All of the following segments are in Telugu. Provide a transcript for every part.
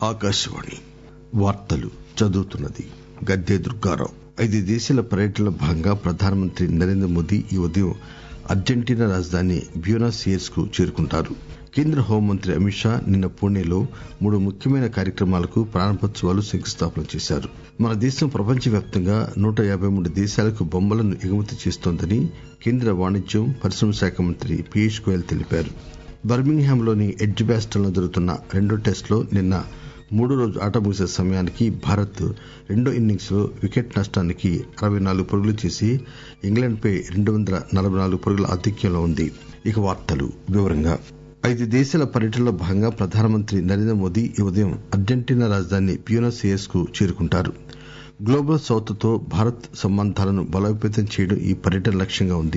ఆకాశవాణి వార్తలు చదువుతున్నది గద్దె దుర్గారావు ఐదు దేశాల పర్యటనలో భాగంగా ప్రధానమంత్రి నరేంద్ర మోదీ ఈ ఉదయం అర్జెంటీనా రాజధాని బ్యూనస్ ఎయిర్స్ కు చేరుకుంటారు కేంద్ర హోంమంత్రి అమిత్ షా నిన్న పూణేలో మూడు ముఖ్యమైన కార్యక్రమాలకు ప్రారంభోత్సవాలు శంకుస్థాపన చేశారు మన దేశం ప్రపంచవ్యాప్తంగా నూట యాబై మూడు దేశాలకు బొమ్మలను ఎగుమతి చేస్తోందని కేంద్ర వాణిజ్యం పరిశ్రమల శాఖ మంత్రి పీయూష్ గోయల్ తెలిపారు బర్మింగ్ హామ్ లోని ఎడ్జ్ బ్యాస్టన్ లో జరుగుతున్న రెండో టెస్టులో నిన్న మూడో రోజు ఆట ముగిసే సమయానికి భారత్ రెండో ఇన్నింగ్స్ లో వికెట్ నష్టానికి అరవై నాలుగు పరుగులు చేసి ఇంగ్లాండ్ పై రెండు వందల నలబై నాలుగు పరుగుల ఆధిక్యంలో ఉంది ఇక వార్తలు వివరంగా ఐదు దేశాల పర్యటనలో భాగంగా ప్రధానమంత్రి నరేంద్ర మోదీ ఈ ఉదయం అర్జెంటీనా రాజధాని బ్యూనస్ ఎయిర్స్ కు చేరుకుంటారు గ్లోబల్ సౌత్ తో భారత్ సంబంధాలను బలోపేతం చేయడం ఈ పర్యటన లక్ష్యంగా ఉంది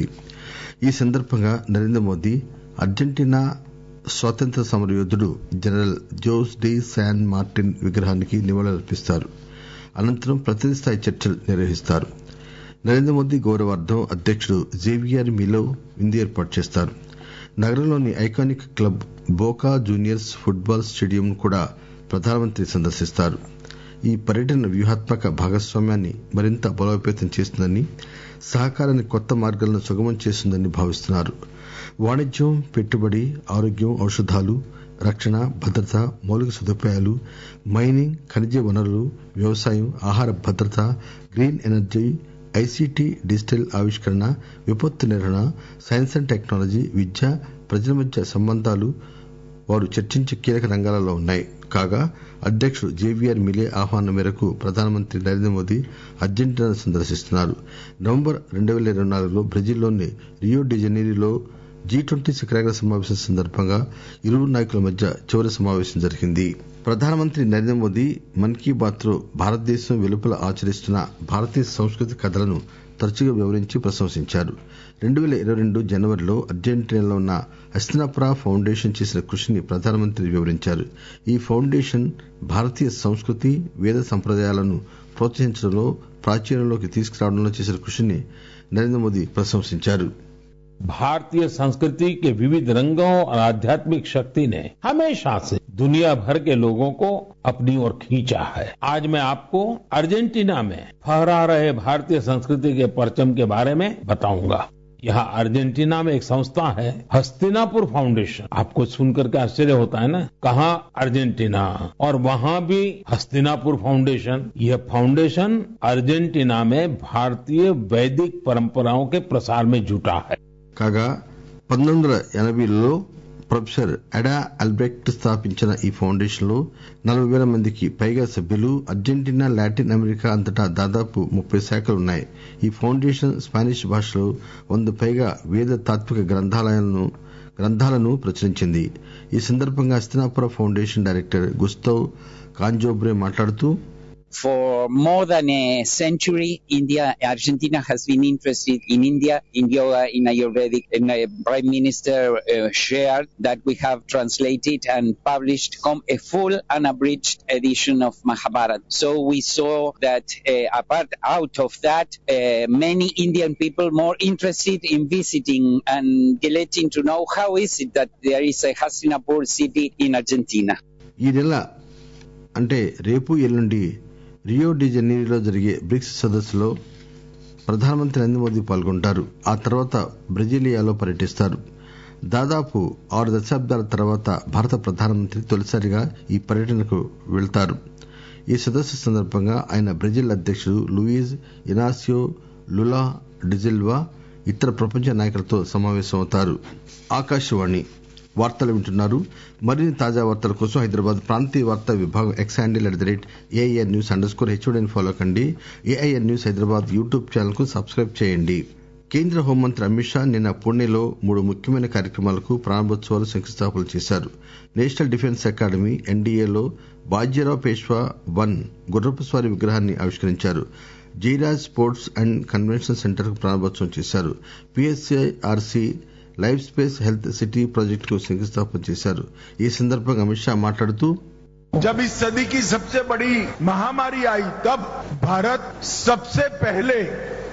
ఈ సందర్భంగా నరేంద్ర మోదీ అర్జెంటీనా స్వాతంత్ర్య సమరయోధుడు general Jose de San Martin విగ్రహానికి నివాళులర్పిస్తారు అనంతరం ప్రతినిధి స్థాయి చర్చలు నిర్వహిస్తారు నరేంద్ర మోదీ గౌరవార్థం అధ్యకుడు జేవియర్ మిలో విందు ఏర్పాటు చేస్తారు నగరంలోని iconic club Boca Juniors football stadium ను కూడా ప్రధానమంత్రి సందర్శిస్తారు ఈ పర్యటన వ్యూహాత్మక భాగస్వామ్యాన్ని మరింత బలోపేతం చేస్తుందని సహకారానికి కొత్త మార్గాలను సుగమం చేస్తుందని భావిస్తున్నారు వాణిజ్యం పెట్టుబడి ఆరోగ్యం ఔషధాలు రక్షణ భద్రత మౌలిక సదుపాయాలు మైనింగ్ ఖనిజ వనరులు వ్యవసాయం ఆహార భద్రత గ్రీన్ ఎనర్జీ ఐసిటి డిజిటల్ ఆవిష్కరణ విపత్తు నిర్వహణ సైన్స్ అండ్ టెక్నాలజీ విద్య ప్రజల మధ్య సంబంధాలు వారు చర్చించే కీలక రంగాలలో ఉన్నాయి కాగా అధ్యకుడు జేవియర్ మిలే ఆహ్వానం మేరకు ప్రధానమంత్రి నరేంద్ర మోదీ అర్జెంటీనా సందర్శిస్తున్నారు నవంబర్ రెండు పేల ఇరవై నాలుగులో బ్రెజిల్లోని రియో డి జనీరోలో జి ట్వంటీ శిఖరాగ్ర సమావేశం సందర్భంగా ఇరువురు నాయకుల మధ్య చివరి సమావేశం జరిగింది ప్రధానమంత్రి నరేంద్ర మోదీ మన్ కీ బాత్ లో భారతదేశం వెలుపల ఆచరిస్తున్న భారతీయ సంస్కృతి కథలను తరచుగా వివరించి ప్రశంసించారు రెండు పేల ఇరవై రెండు జనవరిలో అర్జెంటీనాలో ఉన్న హస్తినాపుర ఫౌండేషన్ చేసిన కృషిని ప్రధానమంత్రి వివరించారు ఈ ఫౌండేషన్ భారతీయ సంస్కృతి వేద సంప్రదాయాలను ప్రోత్సహించడంలో ప్రాచుర్యంలోకి తీసుకురావడంలో చేసిన కృషిని నరేంద్ర మోదీ ప్రశంసించారు भारतीय संस्कृति के विविध रंगों और आध्यात्मिक शक्ति ने हमेशा से दुनिया भर के लोगों को अपनी ओर खींचा है आज मैं आपको अर्जेंटीना में फहरा रहे भारतीय संस्कृति के परचम के बारे में बताऊंगा यहाँ अर्जेंटीना में एक संस्था है हस्तिनापुर फाउंडेशन आपको सुनकर के आश्चर्य होता है ना कहा अर्जेंटीना और वहां भी हस्तिनापुर फाउंडेशन यह फाउंडेशन अर्जेंटीना में भारतीय वैदिक परंपराओं के प्रसार में जुटा है కాగా పంతొమ్మిది వందల ఎనభైలో ప్రొఫెసర్ అడా అల్బ్రెక్ట్ స్థాపించిన ఈ ఫౌండేషన్ లో నలభై పేల మందికి పైగా సభ్యులు అర్జెంటీనా లాటిన్ అమెరికా అంతటా దాదాపు ముప్పై శాఖలు ఉన్నాయి ఈ ఫౌండేషన్ స్పానిష్ భాషలో వంద పైగా వేద తాత్విక గ్రంథాలను ప్రచురించింది ఈ సందర్భంగా Hastinapura foundation director Gustav Canzobre మాట్లాడుతూ For more than a century, India, Argentina has been interested in India, in yoga, in Ayurvedic. And uh, Prime Minister uh, shared that we have translated and published com- a full unabridged edition of Mahabharata. So we saw that uh, apart out of that, many Indian people more interested in visiting and getting to know how is it that there is a Hastinapur city in Argentina. ఈ నెల అంటే రేపు ఎల్లుండి రియో డి జనీరోలో జరిగే బ్రిక్స్ సదస్సులో ప్రధానమంత్రి నరేంద్ర మోదీ పాల్గొంటారు ఆ తర్వాత బ్రెజిలియాలో పర్యటిస్తారు దాదాపు ఆరు దశాబ్దాల తర్వాత భారత ప్రధానమంత్రి తొలిసారిగా ఈ పర్యటనకు వెళ్తారు ఈ సదస్సు సందర్భంగా ఆయన బ్రెజిల్ అధ్యకుడు లూయిజ్ ఇనాసియో లులా డిజిల్వా ఇతర ప్రపంచ నాయకులతో సమావేశమవుతారు ఆకాశవాణి వార్తలు వింటున్నారు మరిన్ని తాజా వార్తల కోసం హైదరాబాద్ ప్రాంతీయ వార్తా విభాగం X handle at the rate AIR news underscore స్కోర్ హెచ్ఓడిని ఫాలో కండి AIR news Hyderabad YouTube channel కు సబ్స్క్రైబ్ చేయండి కేంద్ర హోంమంత్రి అమిత్ షా నిన్న పూణేలో మూడు ముఖ్యమైన కార్యక్రమాలకు ప్రారంభోత్సవాలు శంకుస్థాపన చేశారు నేషనల్ డిఫెన్స్ అకాడమీ ఎన్డీఏలో బాజీరావు పేష్వా వన్ గుర్రపు స్వారీ విగ్రహాన్ని ఆవిష్కరించారు Jairaj sports and convention centre కు ప్రారంభోత్సవం చేశారు PSIRC life space health city project కు శంకుస్థాపన చేశారు ఈ సందర్భంగా అమిత్ షా మాట్లాడుతూ जब इस सदी की सबसे बड़ी महामारी आई तब भारत सबसे पहले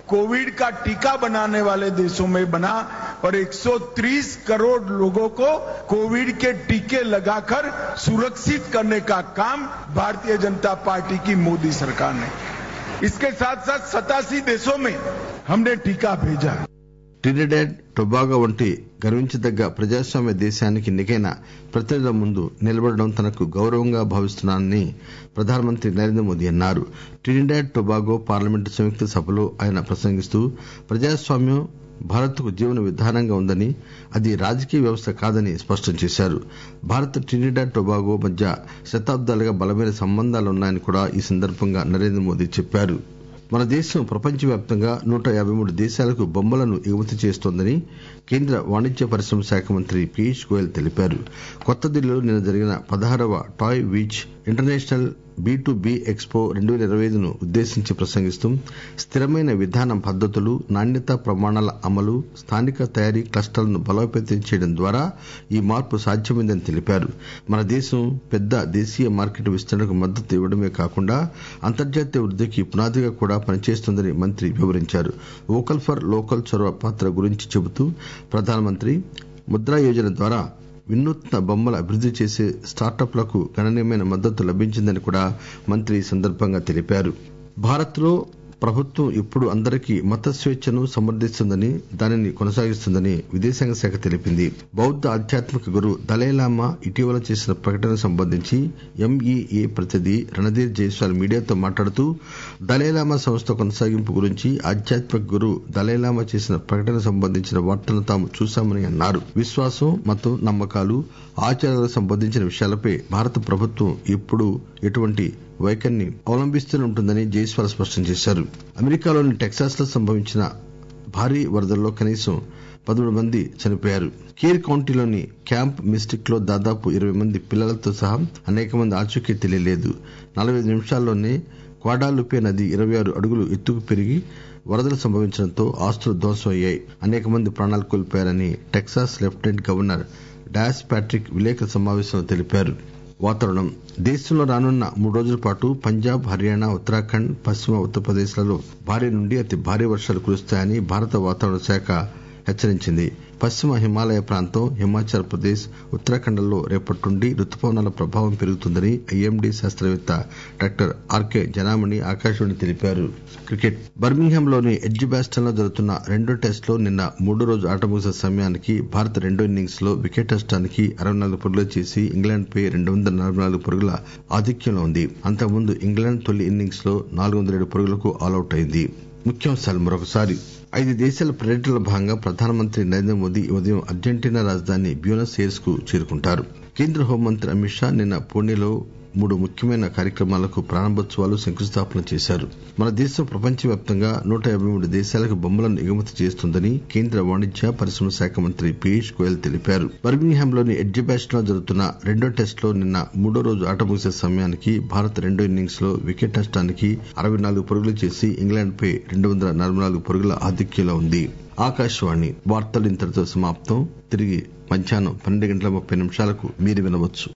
कोविड का टीका बनाने वाले देशों में बना और 130 करोड़ लोगों को कोविड के टीके लगाकर सुरक्षित करने का काम भारतीय जनता पार्टी की मोदी सरकार ने इसके साथ साथ सतासी देशों में हमने टीका भेजा ట్రినిడాడ్ టొబాగో వంటి గర్వించదగ్గ ప్రజాస్వామ్య దేశానికి ఎన్నికైన ప్రతినిధుల ముందు నిలబడడం తనకు గౌరవంగా భావిస్తున్నానని ప్రధానమంత్రి నరేంద్ర మోదీ అన్నారు ట్రినిడాడ్ టొబాగో పార్లమెంటు సంయుక్త సభలో ఆయన ప్రసంగిస్తూ ప్రజాస్వామ్యం భారత్ కు జీవన విధానంగా ఉందని అది రాజకీయ వ్యవస్థ కాదని స్పష్టం చేశారు భారత్ ట్రినిడాడ్ టొబాగో మధ్య శతాబ్దాలుగా బలమైన సంబంధాలున్నాయని కూడా ఈ సందర్భంగా నరేంద్ర మోదీ చెప్పారు మన దేశం ప్రపంచవ్యాప్తంగా నూట యాబై మూడు దేశాలకు బొమ్మలను ఎగుమతి చేస్తోందని కేంద్ర వాణిజ్య పరిశ్రమల శాఖ మంత్రి పీయూష్ గోయల్ తెలిపారు కొత్త ఢిల్లీలో నిన్న జరిగిన పదహారవ toy Biz international B to B expo రెండు పేల ఇరవై ఐదును ఉద్దేశించి ప్రసంగిస్తూ స్థిరమైన విధానం పద్దతులు నాణ్యతా ప్రమాణాల అమలు స్థానిక తయారీ క్లస్టర్లను బలోపేతం చేయడం ద్వారా ఈ మార్పు సాధ్యమైందని తెలిపారు మన దేశం పెద్ద దేశీయ మార్కెట్ విస్తరణకు మద్దతు ఇవ్వడమే కాకుండా అంతర్జాతీయ వృద్దికి పునాదిగా కూడా పనిచేస్తోందని మంత్రి వివరించారు వోకల్ ఫర్ లోకల్ చొరవ పాత్ర గురించి చెబుతూ ప్రధానమంత్రి ముద్రా యోజన ద్వారా వినూత్న బొమ్మల అభివృద్ది చేసే స్టార్టప్ లకు గణనీయమైన మద్దతు లభించిందని కూడా మంత్రి ఈ సందర్భంగా తెలిపారు భారత్ లో ప్రభుత్వం ఇప్పుడు అందరికీ మత స్వేచ్ఛను సమర్థిస్తుందని దానిని కొనసాగిస్తుందని విదేశాంగ శాఖ తెలిపింది బౌద్ద ఆధ్యాత్మిక గురువు దలైలామా ఇటీవల చేసిన ప్రకటనకు సంబంధించి ఎంఈఏ ప్రతినిధి రణధీర్ జైస్వాల్ మీడియాతో మాట్లాడుతూ దలైలామా సంస్థ కొనసాగింపు గురించి ఆధ్యాత్మిక గురువు దలైలామా చేసిన ప్రకటనకు సంబంధించిన వార్తలను తాము చూశామని అన్నారు విశ్వాసం మతం నమ్మకాలు ఆచారాలకు సంబంధించిన విషయాలపై భారత ప్రభుత్వం ఎప్పుడు ఎటువంటి వైఖరిని అవలంబిస్తూనే ఉంటుందని జైస్వాల్ స్పష్టం చేశారు అమెరికాలోని టెక్సాస్ లో సంభవించిన భారీ వరదల్లో కనీసం పదమూడు మంది చనిపోయారు కేర్ కౌంటీలోని క్యాంప్ మిస్టిక్ లో దాదాపు ఇరవై మంది పిల్లలతో సహా అనేక మంది ఆచూకీ తెలియలేదు నలభై నిమిషాల్లోనే క్వాడాలుపే నది ఇరవై ఆరు అడుగులు ఎత్తుకు పెరిగి వరదలు సంభవించడంతో ఆస్తులు ధ్వంసం అయ్యాయి అనేక మంది ప్రాణాలు కోల్పోయారని Texas lieutenant governor Dan Patrick విలేకరుల సమావేశంలో తెలిపారు వాతావరణం దేశంలో రానున్న మూడు రోజుల పాటు పంజాబ్ హర్యానా ఉత్తరాఖండ్ పశ్చిమ ఉత్తరప్రదేశ్ లలో భారీ నుండి అతి భారీ వర్షాలు కురుస్తాయని భారత వాతావరణ శాఖ హెచ్చరించింది పశ్చిమ హిమాలయ ప్రాంతం హిమాచల్ ప్రదేశ్ ఉత్తరాఖండ్ లలో రేపటి నుండి రుతుపవనాల ప్రభావం పెరుగుతుందని ఐఎండీ శాస్త్రవేత్త డాక్టర్ ఆర్కే జనామణి ఆకాశవాణి తెలిపారు క్రికెట్ బర్మింగ్హామ్ లోని ఎడ్జ్ బ్యాస్టన్ లో జరుగుతున్న రెండో టెస్ట్ లో నిన్న మూడో రోజు ఆట ముగిసే సమయానికి భారత్ రెండో ఇన్నింగ్స్ లో వికెట్ నష్టానికి అరవై నాలుగు పరుగులు చేసి ఇంగ్లాండ్ పై రెండు వందల నలభై నాలుగు పరుగుల ఆధిక్యంలో ఉంది అంతకుముందు ఇంగ్లాండ్ తొలి ఇన్నింగ్స్ లో నాలుగు వందల ఏడు పరుగులకు ఆలౌట్ అయింది ముఖ్యాంశాలు మరొకసారి ఐదు దేశాల పర్యటనలో భాగంగా ప్రధానమంత్రి నరేంద్ర మోదీ ఈ ఉదయం అర్జెంటీనా రాజధాని బ్యూనస్ ఎయిర్స్ కు చేరుకుంటారు కేంద్ర హోంమంత్రి అమిత్ షా నిన్న పూణేలో మూడు ముఖ్యమైన కార్యక్రమాలకు ప్రారంభోత్సవాలు శంకుస్థాపన చేశారు మన దేశం ప్రపంచవ్యాప్తంగా నూట యాబై మూడు దేశాలకు బొమ్మలను ఎగుమతి చేస్తుందని కేంద్ర వాణిజ్య పరిశ్రమల శాఖ మంత్రి పీయూష్ గోయల్ తెలిపారు బర్మింగ్హామ్ లోని ఎడ్జ్ బ్యాస్టన్ లో జరుగుతున్న రెండో టెస్ట్ లో నిన్న మూడో రోజు ఆట ముగిసే సమయానికి భారత్ రెండో ఇన్నింగ్స్ లో వికెట్ నష్టానికి అరవై నాలుగు పరుగులు చేసి ఇంగ్లాండ్ పై రెండు వందల నలభై నాలుగు పరుగుల ఆధిక్యంలో ఉంది ఆకాశవాణి వార్తలు ఇంతటితో సమాప్తం తిరిగి మధ్యాహ్నం పన్నెండు గంటల ముప్పై నిమిషాలకు మీరు వినవచ్చు